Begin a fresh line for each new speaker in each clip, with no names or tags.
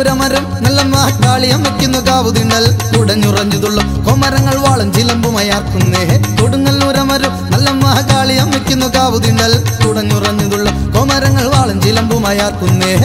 കൊടുങ്ങല്ലൂരമരം നല്ല കാളിയം വെക്കുന്നു കാവുതിണ്ടൽ കുടഞ്ഞുറഞ്ഞുതുള്ളും കൊമരങ്ങൾ വാളും ചിലമ്പുമയാർക്കുന്നേ കൊടുങ്ങല്ലൂരമരം നല്ല കാളിയം വെക്കുന്നു കാവുതിണ്ടൽ കുടഞ്ഞുറഞ്ഞുതുള്ളും കൊമരങ്ങൾ വാളും ചിലമ്പുമയാർക്കുന്നേ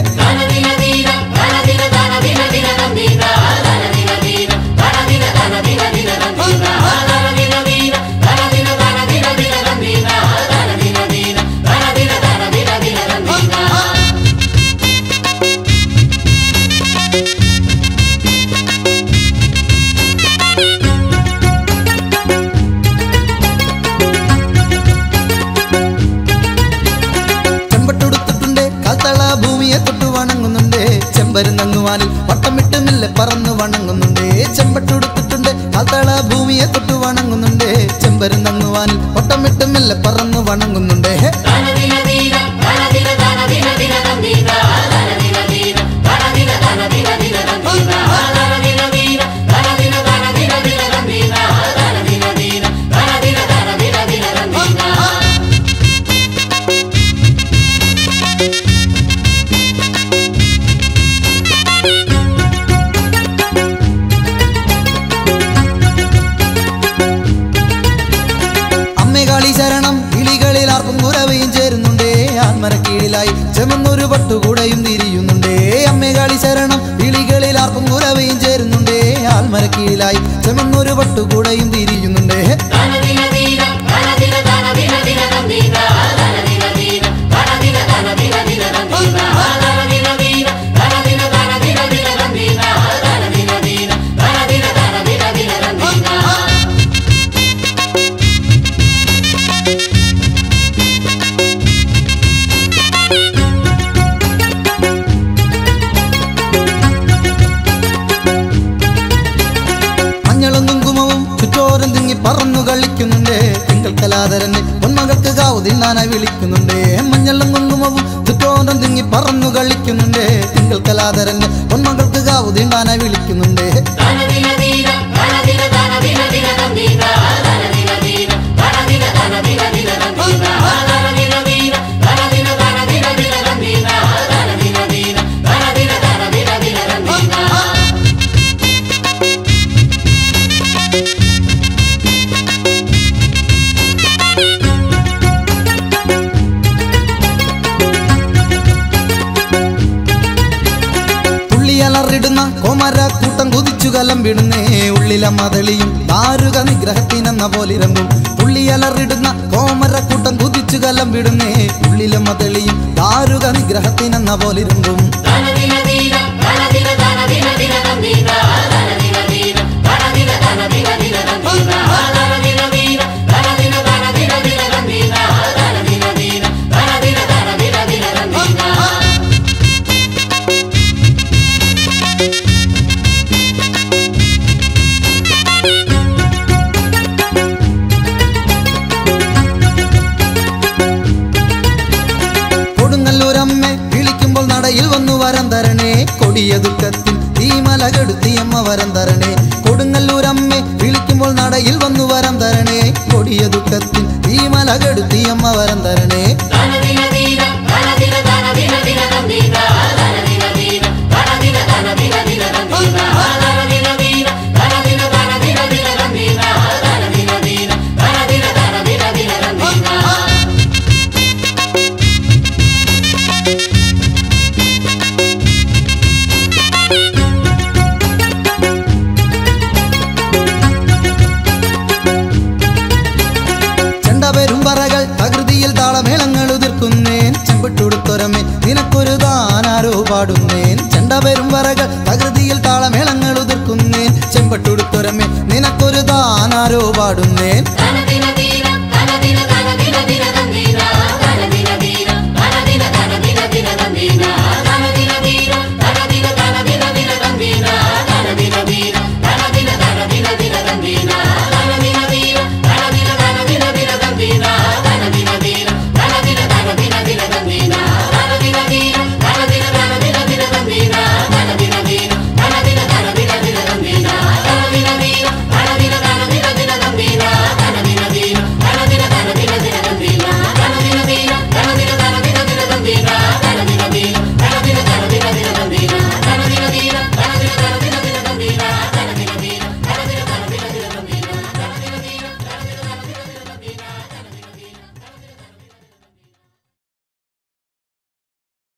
ചെമ്പട്ടുടുത്തിട്ടുണ്ട് കാത്തള ഭൂമിയെ തൊട്ട് വണങ്ങുന്നുണ്ട് ചെമ്പരുന്നങ്ങുവാനിൽ വട്ടമിട്ട് മെല്ലെ പറന്നു വണങ്ങുന്നുണ്ട് ചെമ്പട്ടുടുത്തിട്ടുണ്ട് കാത്തള ഭൂമിയെ തൊട്ട് വണങ്ങുന്നുണ്ട് ചെമ്പരുന്നങ്ങുവാനിൽ വട്ടമിട്ട് മെല്ലെ പറന്നു വണങ്ങുന്നുണ്ട് അമ്മകാളി ശരണം കിളികളിൽ ആർക്കും കുരവയും ചേരുന്നുണ്ടേ ആൽമരക്കീഴിലായി ചെമന്നൊരു പട്ടുകൂടയും തിരിയുന്നുണ്ടേ അമ്മകാളി ശരണം കിളികളിൽ ആർക്കും കുരവയും ചേരുന്നുണ്ടേ ആൽമരക്കീഴിലായി ചെമന്നൊരു പട്ടുകൂടയും തിരിയുന്നുണ്ടേ മഞ്ഞളും കുങ്കുമവും ചുറ്റോരം തിങ്ങി പറന്നു കളിക്കുന്നുണ്ട് തിങ്കൾ കലാധരനെ പൊന്മകൾക്ക് കാവു തിന്നാനായി വിളിക്കുന്നുണ്ട് മഞ്ഞളും കുങ്കുമവും ചുറ്റോരം തിങ്ങി പറന്നു കളിക്കുന്നുണ്ട് തിങ്കൾ കലാധരനെ പൊന്മകൾക്ക് കാവു തിന്നാനായി വിളിക്കുന്നുണ്ട് തുള്ളിയലറിടുന്ന കോമര കൂട്ടം കുതിച്ചു കലമ്പിടുന്നേ ഉള്ളിലെ മതളിയും ദാരുക നിഗ്രഹത്തിനെന്ന പോലിരമ്പും തുള്ളിയലറിടുന്ന കോമര കൂട്ടം കുതിച്ചു കലമ്പിടുന്നേ ഉള്ളിലെ മതളിയും ദാരുക നിഗ്രഹത്തിനെന്ന പോലിരമ്പും കൊടുങ്ങല്ലൂരമ്മ വിളിക്കുമ്പോൾ നടയിൽ വന്നു വരം തരണേ കൊടിയ ദുഃഖത്തിൽ തീമല കെടുത്തിയമ്മ വരം തരണേ കൊടുങ്ങല്ലൂരമ്മ വിളിക്കുമ്പോൾ നടയിൽ വന്നു വരം തരണേ കൊടിയ ദുഃഖത്തിൽ തീമല കെടുത്തിയമ്മ വരം തരണേ ചെണ്ടപെരും പറകൾ തകൃതിയിൽ താളമേളങ്ങൾ ഉതിർക്കുന്നേൻ ചെമ്പിട്ടുടുത്തൊരമേ നിനക്കൊരു താനാരോ പാടുന്നേൻ ചെണ്ടപെരും പറകൾ തകൃതിയിൽ താളമേളങ്ങൾ ഉതിർക്കുന്നേൻ ചെമ്പട്ടുടുത്തൊരമേ നിനക്കൊരു താനാരോ പാടുന്നേൻ
ധന ദിന ദീന